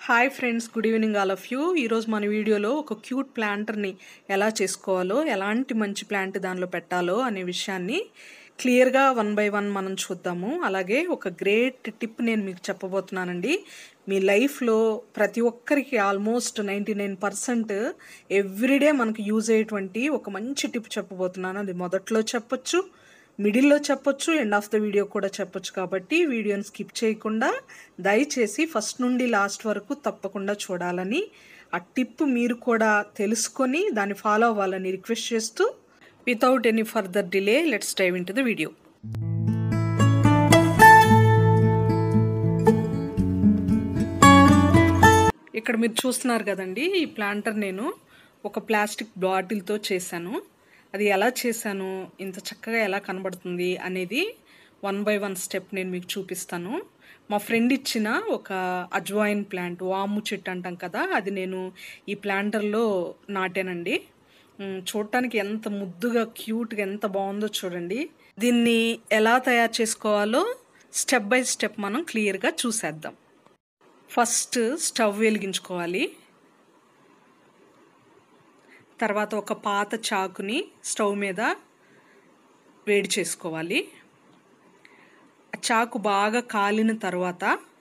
Hi friends good evening all of you ఈరోజు మన వీడియోలో ఒక క్యూట్ ప్లాంటర్ని ఎలా చేసుకోవాలో ఎలాంటి మంచి ప్లాంట్ దానిలో పెట్టాలో అనే విషయాన్ని క్లియర్గా వన్ బై వన్ మనం చూద్దాము అలాగే ఒక గ్రేట్ టిప్ నేను మీకు చెప్పబోతున్నానండి మీ లైఫ్లో ప్రతి ఒక్కరికి almost ninety nine percent everyday మనకు యూజ్ అయ్యేటువంటి ఒక మంచి టిప్ చెప్పబోతున్నాను అది మొదట్లో చెప్పొచ్చు మిడిల్లో చెప్పొచ్చు ఎండ్ ఆఫ్ ద వీడియో కూడా చెప్పొచ్చు కాబట్టి వీడియోని స్కిప్ చేయకుండా దయచేసి ఫస్ట్ నుండి లాస్ట్ వరకు తప్పకుండా చూడాలని ఆ టిప్ మీరు కూడా తెలుసుకొని దాన్ని ఫాలో అవ్వాలని రిక్వెస్ట్ చేస్తూ without any further delay let's dive in to the video ఇక్కడ మీరు చూస్తున్నారు కదండి ఈ ప్లాంటర్ నేను ఒక ప్లాస్టిక్ బాటిల్తో చేశాను అది ఎలా చేశాను ఇంత చక్కగా ఎలా కనబడుతుంది అనేది వన్ బై వన్ స్టెప్ నేను మీకు చూపిస్తాను మా ఫ్రెండ్ ఇచ్చిన ఒక అజ్వాయిన్ ప్లాంట్ వాము చెట్టు అంటాం కదా అది నేను ఈ ప్లాంటర్లో నాటానండి మ్, చూడటానికి ఎంత ముద్దుగా క్యూట్గా ఎంత బాగుందో చూడండి దీన్ని ఎలా తయారు చేసుకోవాలో స్టెప్ బై స్టెప్ మనం క్లియర్గా చూసేద్దాం ఫస్ట్ స్టవ్ వెలిగించుకోవాలి తర్వాత ఒక పాత చాకుని స్టవ్ మీద వేడి చేసుకోవాలి ఆ చాకు బాగా కాలిన తర్వాత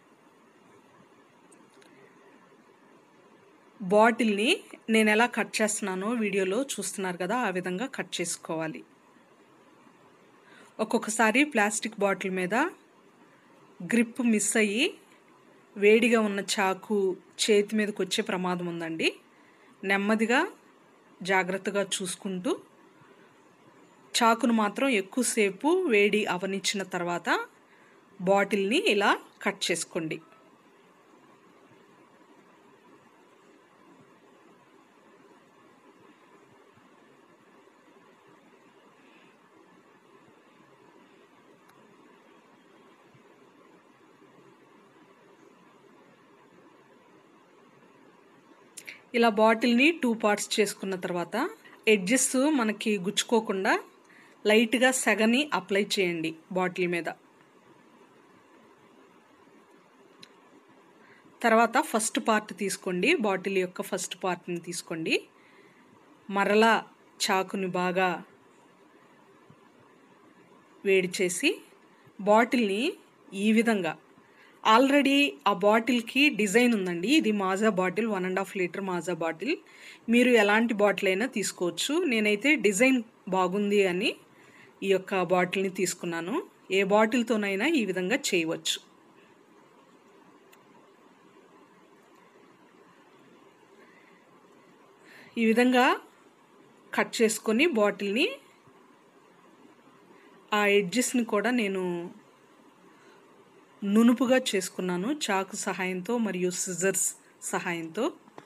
బాటిల్ని నేను ఎలా కట్ చేస్తున్నానో వీడియోలో చూస్తున్నారు కదా ఆ విధంగా కట్ చేసుకోవాలి ఒక్కొక్కసారి ప్లాస్టిక్ బాటిల్ మీద గ్రిప్ మిస్ అయ్యి వేడిగా ఉన్న చాకు చేతి మీదకి వచ్చే ప్రమాదం ఉందండి నెమ్మదిగా జాగ్రత్తగా చూసుకుంటూ చాకును మాత్రం ఎక్కువసేపు వేడి అవనిచ్చిన తర్వాత బాటిల్ని ఇలా కట్ చేసుకోండి ఇలా బాటిల్ని టూ పార్ట్స్ చేసుకున్న తర్వాత ఎడ్జెస్ మనకి గుచ్చుకోకుండా లైట్గా సెగని అప్లై చేయండి బాటిల్ మీద తర్వాత ఫస్ట్ పార్ట్ తీసుకోండి బాటిల్ యొక్క ఫస్ట్ పార్ట్ని తీసుకోండి మరలా చాకుని బాగా వేడి చేసి బాటిల్ని ఈ విధంగా ఆల్రెడీ ఆ బాటిల్కి డిజైన్ ఉందండి ఇది Maaza bottle one and half litre Maaza bottle మీరు ఎలాంటి బాటిల్ అయినా తీసుకోవచ్చు నేనైతే డిజైన్ బాగుంది అని ఈ యొక్క బాటిల్ని తీసుకున్నాను ఏ బాటిల్తోనైనా ఈ విధంగా చేయవచ్చు ఈ విధంగా కట్ చేసుకొని బాటిల్ని ఆ ఎడ్జెస్ని కూడా నేను నునుపుగా చేసుకున్నాను చాకు సహాయంతో మరియు సిజర్స్ సహాయంతో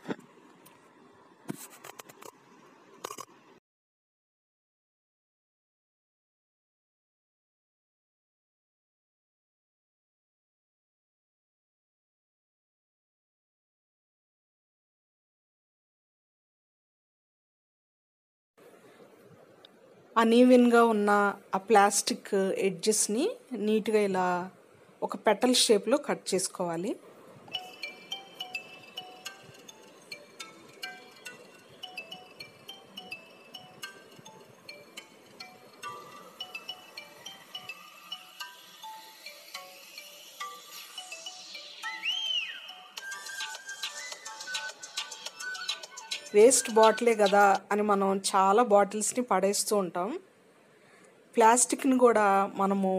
అనీవెన్గా ఉన్న ఆ ప్లాస్టిక్ ఎడ్జెస్ని నీట్గా ఇలా ఒక పెటల్ షేప్లో కట్ చేసుకోవాలి వేస్ట్ బాటిలే కదా అని మనం చాలా బాటిల్స్ని పడేస్తూ ఉంటాం ప్లాస్టిక్ని కూడా మనము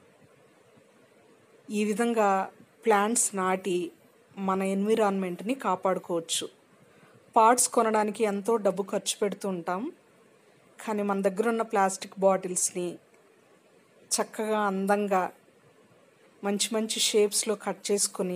ఈ విధంగా ప్లాంట్స్ నాటి మన ఎన్విరాన్మెంట్ని కాపాడుకోవచ్చు పార్ట్స్ కొనడానికి ఎంతో డబ్బు ఖర్చు పెడుతూ ఉంటాం కానీ మన దగ్గర ఉన్న ప్లాస్టిక్ బాటిల్స్ని చక్కగా అందంగా మంచి మంచి షేప్స్లో కట్ చేసుకొని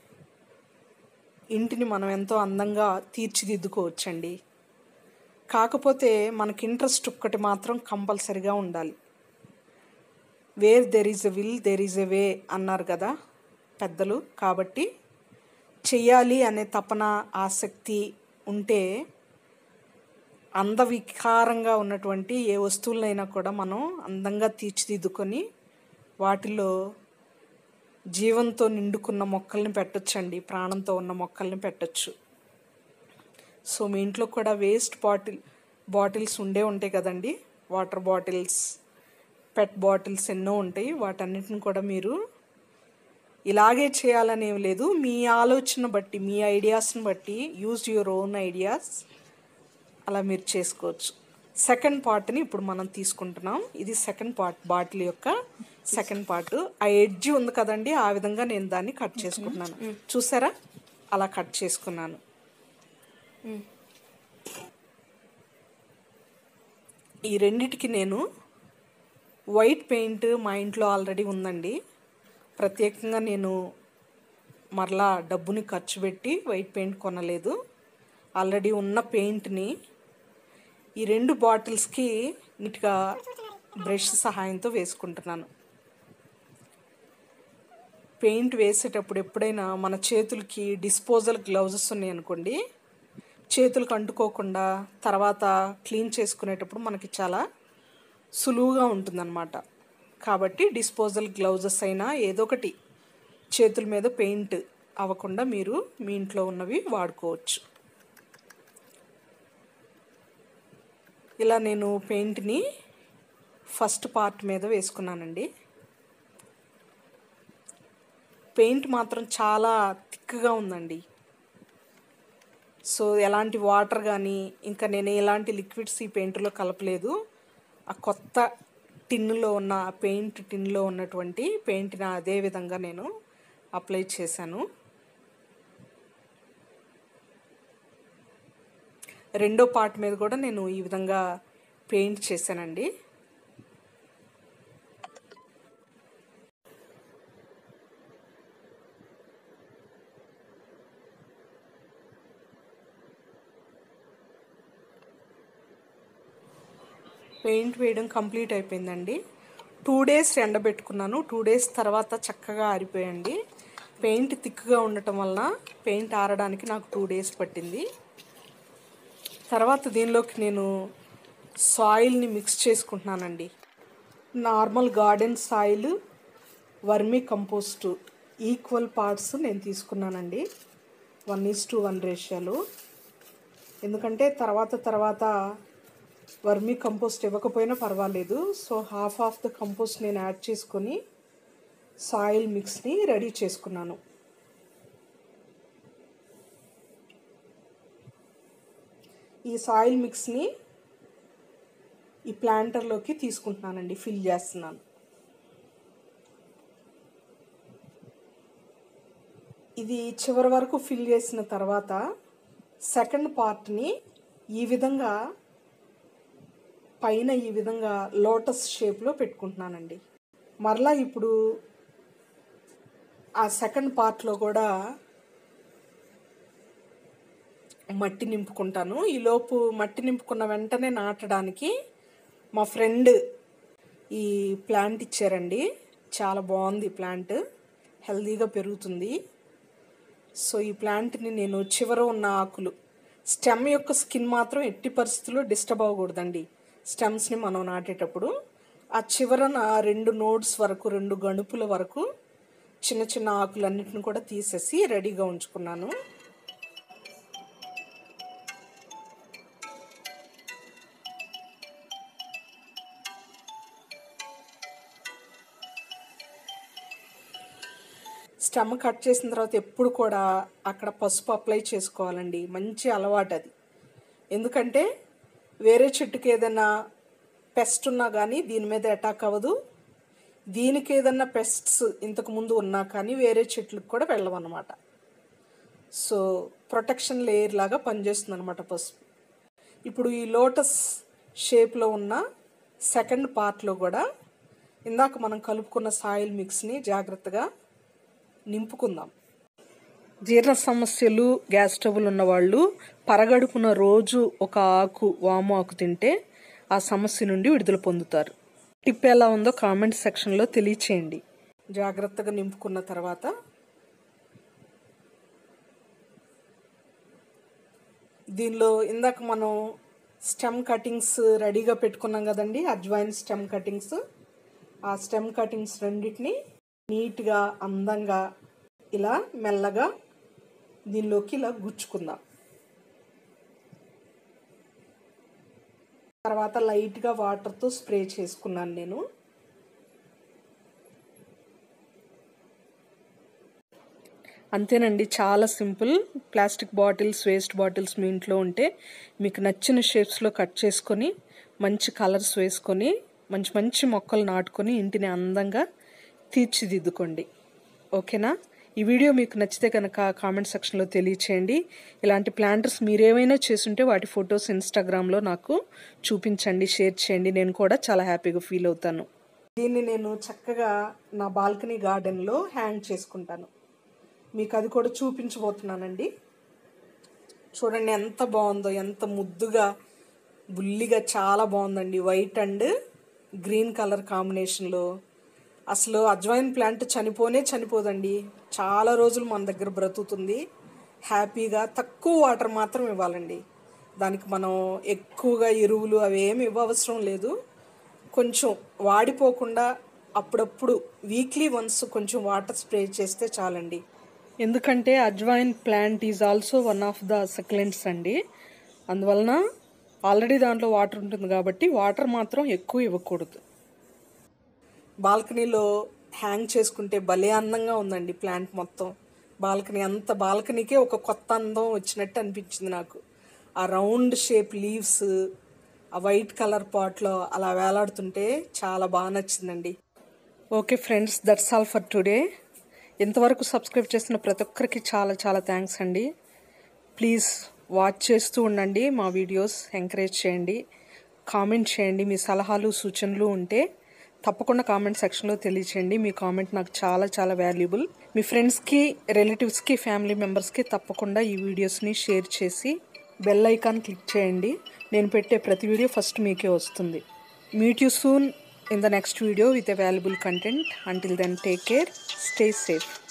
ఇంటిని మనం ఎంతో అందంగా తీర్చిదిద్దుకోవచ్చండి కాకపోతే మనకి ఇంట్రెస్ట్ ఒక్కటి మాత్రం కంపల్సరిగా ఉండాలి where there is a will there is a way అన్నారు కదా పెద్దలు కాబట్టి చెయ్యాలి అనే తపన ఆసక్తి ఉంటే అందవికారంగా ఉన్నటువంటి ఏ వస్తువులైనా కూడా మనం అందంగా తీర్చిదిద్దుకొని వాటిలో జీవంతో నిండుకున్న మొక్కల్ని పెట్టొచ్చండి ప్రాణంతో ఉన్న మొక్కల్ని పెట్టొచ్చు సో మీ ఇంట్లో కూడా వేస్ట్ బాటిల్ బాటిల్స్ ఉండే ఉంటాయి కదండి వాటర్ బాటిల్స్ పెట్ బాటిల్స్ ఎన్నో ఉంటాయి వాటన్నిటిని కూడా మీరు ఇలాగే చేయాలనేం లేదు మీ ఆలోచన బట్టి మీ ఐడియాస్ని బట్టి యూజ్ యువర్ ఓన్ ఐడియాస్ అలా మీరు చేసుకోవచ్చు సెకండ్ పార్ట్ని ఇప్పుడు మనం తీసుకుంటున్నాం ఇది సెకండ్ పార్ట్ బాటిల్ యొక్క సెకండ్ పార్ట్ ఆ ఎడ్జ్ ఉంది కదండి ఆ విధంగా నేను దాన్ని కట్ చేసుకుంటున్నాను చూసారా అలా కట్ చేసుకున్నాను ఈ రెండిటికి నేను వైట్ పెయింట్ మా ఇంట్లో ఆల్రెడీ ఉందండి ప్రత్యేకంగా నేను మరలా డబ్బుని ఖర్చు పెట్టి వైట్ పెయింట్ కొనలేదు ఆల్రెడీ ఉన్న పెయింట్ని ఈ రెండు బాటిల్స్కి నీట్గా బ్రష్ సహాయంతో వేసుకుంటున్నాను పెయింట్ వేసేటప్పుడు ఎప్పుడైనా మన చేతులకి డిస్పోజల్ గ్లౌజెస్ ఉన్నాయి అనుకోండి చేతులకు అంటుకోకుండా తర్వాత క్లీన్ చేసుకునేటప్పుడు మనకి చాలా సులువుగా ఉంటుందన్నమాట కాబట్టి డిస్పోజల్ గ్లౌజెస్ అయినా ఏదో ఒకటి చేతుల మీద పెయింట్ అవ్వకుండా మీరు మీ ఇంట్లో ఉన్నవి వాడుకోవచ్చు ఇలా నేను పెయింట్ని ఫస్ట్ పార్ట్ మీద వేసుకున్నానండి పెయింట్ మాత్రం చాలా థిక్గా ఉందండి సో ఎలాంటి వాటర్ కానీ ఇంకా నేను ఎలాంటి లిక్విడ్స్ ఈ పెయింట్లో కలపలేదు ఆ కొత్త టిన్నులో ఉన్న పెయింట్ టిన్లో ఉన్నటువంటి పెయింట్ని అదే విధంగా నేను అప్లై చేశాను రెండో పార్ట్ మీద కూడా నేను ఈ విధంగా పెయింట్ చేశానండి పెయింట్ వేయడం కంప్లీట్ అయిపోయిందండి టూ డేస్ ఎండబెట్టుకున్నాను టూ డేస్ తర్వాత చక్కగా ఆరిపోయండి పెయింట్ థిక్గా ఉండటం వలన పెయింట్ ఆరడానికి నాకు టూ డేస్ పట్టింది తర్వాత దీనిలోకి నేను సాయిల్ని మిక్స్ చేసుకుంటున్నానండి normal garden soil vermicompost equal parts నేను తీసుకున్నానండి వన్ ఈస్ టు వన్ రేషియోలో ఎందుకంటే తర్వాత తర్వాత వర్మీ కంపోస్ట్ ఇవ్వకపోయినా పర్వాలేదు so half of the compost నేను యాడ్ చేసుకొని సాయిల్ మిక్స్ని రెడీ చేసుకున్నాను ఈ సాయిల్ మిక్స్ని ఈ ప్లాంటర్లోకి తీసుకుంటున్నానండి ఫిల్ చేస్తున్నాను ఇది చివరి వరకు ఫిల్ చేసిన తర్వాత సెకండ్ పార్ట్ని ఈ విధంగా పైన ఈ విధంగా లోటస్ షేప్లో పెట్టుకుంటున్నానండి మరలా ఇప్పుడు ఆ సెకండ్ పార్ట్లో కూడా మట్టి నింపుకుంటాను ఈలోపు మట్టి నింపుకున్న వెంటనే నాటడానికి మా ఫ్రెండ్ ఈ ప్లాంట్ ఇచ్చారండి చాలా బాగుంది ప్లాంట్ హెల్తీగా పెరుగుతుంది సో ఈ ప్లాంట్ని నేను చివర ఉన్న ఆకులు స్టెమ్ యొక్క స్కిన్ మాత్రం ఎట్టి పరిస్థితుల్లో డిస్టర్బ్ అవ్వకూడదండి స్టెమ్స్ని మనం నాటేటప్పుడు ఆ చివరన రెండు నోడ్స్ వరకు రెండు గణుపుల వరకు చిన్న చిన్న ఆకులన్నిటిని కూడా తీసేసి రెడీగా ఉంచుకున్నాను స్టమ్ కట్ చేసిన తర్వాత ఎప్పుడు కూడా అక్కడ పసుపు అప్లై చేసుకోవాలండి మంచి అలవాటు అది ఎందుకంటే వేరే చెట్టుకి ఏదైనా పెస్ట్ ఉన్నా కానీ దీని మీద అటాక్ అవ్వదు దీనికి ఏదన్నా పెస్ట్స్ ఇంతకు ముందు ఉన్నా కానీ వేరే చెట్లకు కూడా వెళ్ళవన్నమాట సో ప్రొటెక్షన్ లేయర్ లాగా పనిచేస్తుంది అనమాట పసుపు ఇప్పుడు ఈ లోటస్ షేప్లో ఉన్న సెకండ్ పార్ట్లో కూడా ఇందాక మనం కలుపుకున్న సాయిల్ మిక్స్ని జాగ్రత్తగా నింపుకుందాం జీర్ణ సమస్యలు గ్యాస్ ట్రబుల్ ఉన్నవాళ్ళు పరగడుపున రోజు ఒక ఆకు వాము ఆకు తింటే ఆ సమస్య నుండి విడుదల పొందుతారు టిప్ ఎలా ఉందో కామెంట్ సెక్షన్లో తెలియచేయండి జాగ్రత్తగా నింపుకున్న తర్వాత దీనిలో ఇందాక మనం స్టెమ్ కటింగ్స్ రెడీగా పెట్టుకున్నాం కదండి అజ్వైన్ స్టెమ్ కటింగ్స్ ఆ స్టెమ్ కటింగ్స్ రెండింటిని నీట్గా అందంగా ఇలా మెల్లగా దీనిలోకి ఇలా గుచ్చుకుందాం తర్వాత లైట్గా వాటర్తో స్ప్రే చేసుకున్నాను నేను అంతేనండి చాలా simple plastic bottles waste bottles మీ ఇంట్లో ఉంటే మీకు నచ్చిన షేప్స్లో కట్ చేసుకొని మంచి కలర్స్ వేసుకొని మంచి మంచి మొక్కలు నాటుకొని ఇంటిని అందంగా తీర్చిదిద్దుకోండి ఓకేనా ఈ వీడియో మీకు నచ్చితే కనుక కామెంట్ సెక్షన్లో తెలియచేయండి ఇలాంటి ప్లాంటర్స్ మీరేమైనా చేసుంటే వాటి ఫొటోస్ ఇన్స్టాగ్రామ్లో నాకు చూపించండి షేర్ చేయండి నేను కూడా చాలా హ్యాపీగా ఫీల్ అవుతాను దీన్ని నేను చక్కగా నా బాల్కనీ గార్డెన్లో హ్యాంగ్ చేసుకుంటాను మీకు అది కూడా చూపించబోతున్నానండి చూడండి ఎంత బాగుందో ఎంత ముద్దుగా బుల్లిగా చాలా బాగుందండి వైట్ అండ్ గ్రీన్ కలర్ కాంబినేషన్లో అసలు అజ్వైన్ ప్లాంట్ చనిపోనే చనిపోదండి చాలా రోజులు మన దగ్గర బ్రతుకుతుంది హ్యాపీగా తక్కువ వాటర్ మాత్రం ఇవ్వాలండి దానికి మనం ఎక్కువగా ఎరువులు అవి ఏమి ఇవ్వవసరం లేదు కొంచెం వాడిపోకుండా అప్పుడప్పుడు వీక్లీ వన్స్ కొంచెం వాటర్ స్ప్రే చేస్తే చాలండి ఎందుకంటే ajwain plant is also one of the succulents అండి అందువలన ఆల్రెడీ దాంట్లో వాటర్ ఉంటుంది కాబట్టి వాటర్ మాత్రం ఎక్కువ ఇవ్వకూడదు బాల్కనీలో హ్యాంగ్ చేసుకుంటే భలే అందంగా ఉందండి ప్లాంట్ మొత్తం బాల్కనీ అంత బాల్కనీకే ఒక కొత్త అందం వచ్చినట్టు అనిపించింది నాకు ఆ రౌండ్ షేప్ లీవ్స్ ఆ వైట్ కలర్ పాట్లో అలా వేలాడుతుంటే చాలా బాగా నచ్చిందండి okay friends that's all for today ఇంతవరకు సబ్స్క్రైబ్ చేసిన ప్రతి ఒక్కరికి చాలా చాలా థ్యాంక్స్ అండి ప్లీజ్ వాచ్ చేస్తూ ఉండండి మా వీడియోస్ ఎంకరేజ్ చేయండి కామెంట్ చేయండి మీ సలహాలు సూచనలు ఉంటే తప్పకుండా కామెంట్ సెక్షన్లో తెలియచేయండి మీ కామెంట్ నాకు చాలా చాలా వాల్యుబుల్ మీ ఫ్రెండ్స్కి రిలేటివ్స్కి ఫ్యామిలీ మెంబర్స్కి తప్పకుండా ఈ వీడియోస్ని షేర్ చేసి బెల్ ఐకాన్ క్లిక్ చేయండి నేను పెట్టే ప్రతి వీడియో ఫస్ట్ మీకే వస్తుంది meet you soon in the next video with a valuable content. Until then, take care, stay safe.